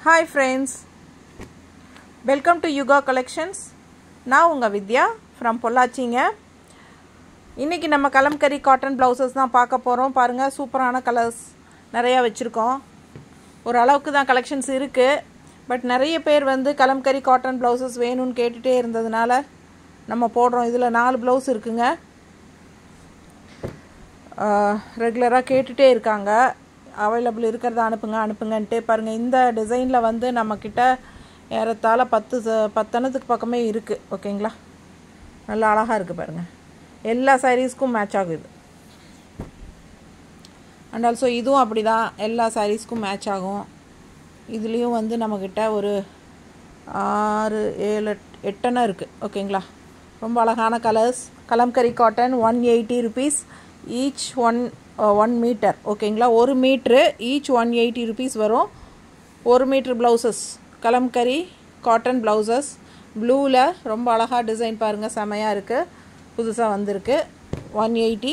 hi friends welcome to Yuga collections நான் உங்கள் வித்யா from பொள்ளாச்சிங்க இன்றைக்கி நம்ம கலம்கரி காட்டன் ப்ளவுசஸ் தான் பார்க்க போகிறோம் பாருங்கள் சூப்பரான கலர்ஸ் நிறையா வச்சுருக்கோம் ஒரு அளவுக்கு தான் கலெக்ஷன்ஸ் இருக்குது பட் நிறைய பேர் வந்து கலம்கரி காட்டன் ப்ளவுசஸ் வேணும்னு கேட்டுகிட்டே இருந்ததுனால நம்ம போடுறோம் இதில் நாலு ப்ளவுஸ் இருக்குங்க ரெகுலராக கேட்டுகிட்டே இருக்காங்க அவைலபிள் இருக்கிறத அனுப்புங்க அனுப்புங்கன்ட்டு பாருங்கள் இந்த டிசைனில் வந்து நம்மக்கிட்ட ஏறத்தாழ பத்து ச- பத்தனத்துக்கு பக்கமே இருக்குது ஓகேங்களா நல்லா அழகாக இருக்குது பாருங்கள் எல்லா சாரீஸ்க்கும் மேட்ச் ஆகுது அண்ட் ஆல்சோ இதுவும் அப்படி தான் எல்லா சாரீஸ்க்கும் மேட்ச் ஆகும் இதுலேயும் வந்து நம்மக்கிட்ட ஒரு ஆறு ஏழு எட்- எட்டனை இருக்குது ஓகேங்களா ரொம்ப அழகான colours Kalamkari cotton one eighty rupees each one one metre ஓகேங்களா ஒரு metre each one eighty rupees வரும் ஒரு metre blouses Kalamkari cotton blouses ப்ளூவில் ரொம்ப அழகாக டிசைன் பாருங்கள் செமையாக இருக்குது புதுசாக வந்திருக்கு ஒன் எயிட்டி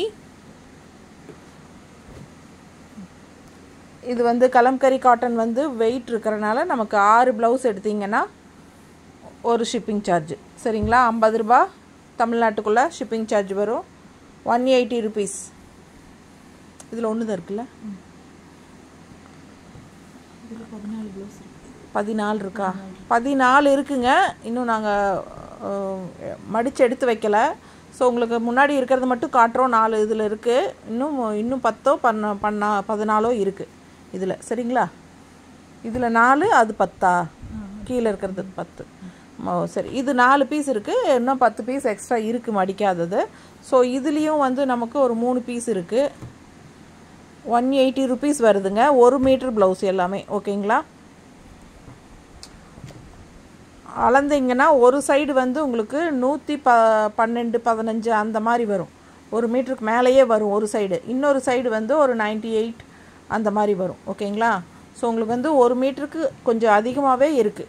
இது வந்து கலம்கரி காட்டன் வந்து வெயிட் இருக்கிறனால நமக்கு ஆறு ப்ளவுஸ் எடுத்தீங்கன்னா ஒரு ஷிப்பிங் சார்ஜ் சரிங்களா ஐம்பது ரூபா தமிழ்நாட்டுக்குள்ளே ஷிப்பிங் சார்ஜ் வரும் ஒன் எயிட்டி ருபீஸ் இதில் ஒன்று தான் இருக்குல்ல பதினாலு இருக்கா பதினாலு இருக்குங்க இன்னும் நாங்கள் மடித்து எடுத்து வைக்கல ஸோ உங்களுக்கு முன்னாடி இருக்கிறது மட்டும் காட்டுறோம் நாலு இதில் இருக்குது இன்னும் இன்னும் பத்தோ பண்ண பண்ணா பதினாலோ இருக்குது இதில் சரிங்களா இதில் நாலு அது பத்தா கீழே இருக்கிறது பத்து ஓ சரி இது நாலு பீஸ் இருக்குது இன்னும் பத்து பீஸ் எக்ஸ்ட்ரா இருக்குது மடிக்காதது ஸோ இதுலேயும் வந்து நமக்கு ஒரு மூணு பீஸ் இருக்குது ஒன் எயிட்டி ருபீஸ் வருதுங்க ஒரு மீட்டர் ப்ளவுஸ் எல்லாமே ஓகேங்களா அளந்தீங்கன்னா ஒரு சைடு வந்து உங்களுக்கு நூற்றி ப பன்னெண்டு பதினஞ்சு அந்த மாதிரி வரும் ஒரு மீட்டருக்கு மேலேயே வரும் ஒரு சைடு இன்னொரு சைடு வந்து ஒரு 98 எயிட் அந்த மாதிரி வரும் ஓகேங்களா ஸோ உங்களுக்கு வந்து ஒரு மீட்டருக்கு கொஞ்சம் அதிகமாகவே இருக்குது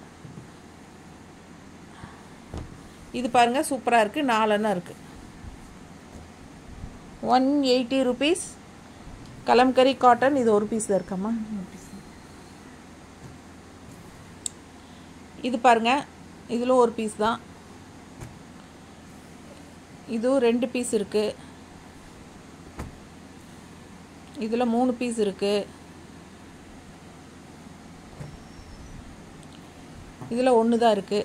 இது பாருங்கள் சூப்பராக இருக்குது நாலெண்ணம் இருக்குது one eighty rupees Kalamkari cotton இது ஒரு பீஸ் தான் இருக்காம்மா இது பாருங்க இதில் ஒரு பீஸ் தான் இதுவும் ரெண்டு பீஸ் இருக்கு இதில் மூணு பீஸ் இருக்கு இதில் ஒன்று தான் இருக்கு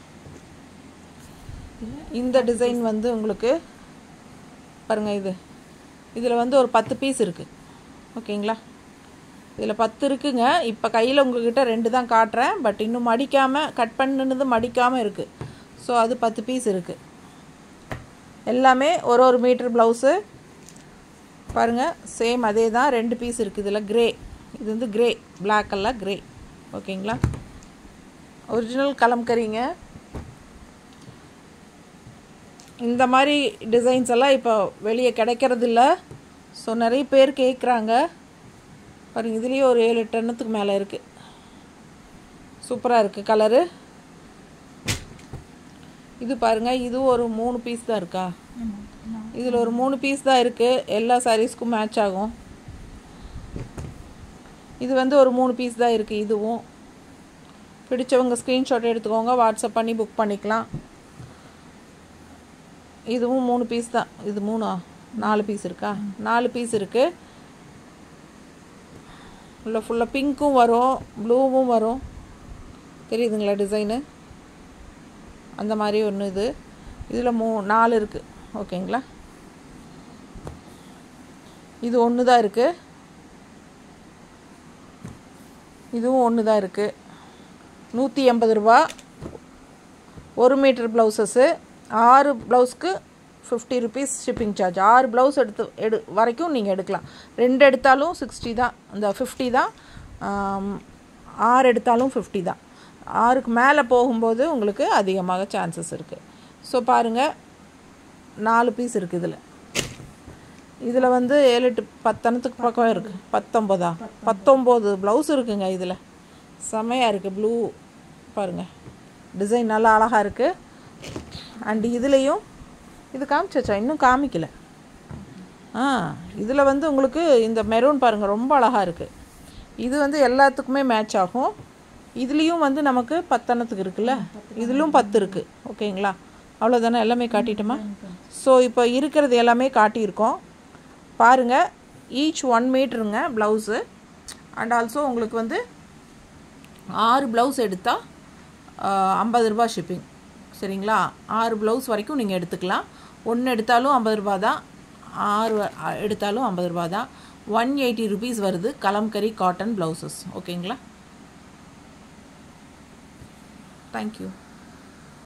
இந்த டிசைன் வந்து உங்களுக்கு பாருங்க இது இதில் வந்து ஒரு பத்து பீஸ் இருக்கு ஓகேங்களா இதில் பத்து இருக்குங்க இப்போ கையில் உங்ககிட்ட ரெண்டு தான் காட்டுறேன் பட் இன்னும் மடிக்காமல் கட் பண்ணுனது மடிக்காமல் இருக்குது ஸோ அது பத்து பீஸ் இருக்குது எல்லாமே ஒரு ஒரு மீட்டர் ப்ளவுஸு பாருங்கள் சேம் அதே தான் ரெண்டு பீஸ் இருக்குது இதில் கிரே இது வந்து கிரே பிளாக் எல்லாம் கிரே ஓகேங்களா ஒரிஜினல் கலம்கரிங்க இந்த மாதிரி டிசைன்ஸ் எல்லாம் இப்போ வெளியே கிடைக்கிறது இல்ல ஸோ நிறைய பேர் கேட்குறாங்க பாருங்க இதுலேயே ஒரு ஏழு டன்னுக்கு மேலே இருக்குது சூப்பராக இருக்குது கலரு இது பாருங்க இது ஒரு மூணு பீஸ் தான் இருக்கா இதில் ஒரு மூணு பீஸ் தான் இருக்குது எல்லா சாரீஸ்க்கும் மேட்ச் ஆகும் இது வந்து ஒரு மூணு பீஸ் தான் இருக்குது இதுவும் பிடிச்சவங்க ஸ்க்ரீன்ஷாட் எடுத்துக்கோங்க வாட்ஸ்அப் பண்ணி புக் பண்ணிக்கலாம் இதுவும் மூணு பீஸ் தான் இது மூணா நாலு பீஸ் இருக்கா நாலு பீஸ் இருக்குது உள்ள ஃபுல்லாக பிங்க்கும் வரும் ப்ளூவும் வரும் தெரியுதுங்களா டிசைனு அந்த மாதிரி ஒன்று இது இதில் மூ நாலு இருக்குது ஓகேங்களா இது ஒன்று தான் இருக்குது இதுவும் ஒன்று தான் இருக்குது நூற்றி எண்பது ரூபா ஒரு மீட்டர் ப்ளவுசஸ்ஸு ஆறு ப்ளவுஸ்க்கு ஃபிஃப்டி ருபீஸ் ஷிப்பிங் சார்ஜ் ஆறு ப்ளவுஸ் எடுத்து எடு வரைக்கும் நீங்கள் எடுக்கலாம் ரெண்டு எடுத்தாலும் சிக்ஸ்டி தான் இந்த ஃபிஃப்டி தான் ஆம், ஆறு எடுத்தாலும் ஃபிஃப்டி தான் ஆறுக்கு மேலே போகும்போது உங்களுக்கு அதிகமாக சான்சஸ் இருக்குது ஸோ பாருங்கள் நாலு பீஸ் இருக்குது இதில் இதில் வந்து ஏழு எட்டு பத்தனத்துக்கு பக்கம் இருக்குது பத்தொம்போதா பத்தொம்போது ப்ளவுஸ் இருக்குங்க இதில் செமையாக இருக்குது ப்ளூ பாருங்கள் டிசைன் நல்லா அழகாக இருக்குது அண்ட் இதுலேயும் இது காமிச்சாச்சா இன்னும் காமிக்கல ஆ இதில் வந்து உங்களுக்கு இந்த மெரூன் பாருங்கள் ரொம்ப அழகாக இருக்குது இது வந்து எல்லாத்துக்குமே மேட்ச் ஆகும் இதுலேயும் வந்து நமக்கு பத்தனத்துக்கு இருக்குல்ல இதுலேயும் பத்து இருக்குது ஓகேங்களா அவ்வளோதானே எல்லாமே காட்டிட்டோமா ஸோ இப்போ இருக்கிறது எல்லாமே காட்டியிருக்கோம் பாருங்கள் ஈச் ஒன் மீட்ருங்க ப்ளவுஸு அண்ட் ஆல்சோ உங்களுக்கு வந்து ஆறு ப்ளவுஸ் எடுத்தால் ஐம்பது ரூபா ஷிப்பிங் சரிங்களா ஆறு ப்ளவுஸ் வரைக்கும் நீங்கள் எடுத்துக்கலாம் ஒன்று எடுத்தாலும் ஐம்பது ரூபா தான் ஆறு வ- அ- எடுத்தாலும் ஐம்பது ரூபா தான் ஒன் எயிட்டி ருபீஸ் வருது கலம்கரி காட்டன் ப்ளவுசஸ் ஓகேங்களா தேங்க்யூ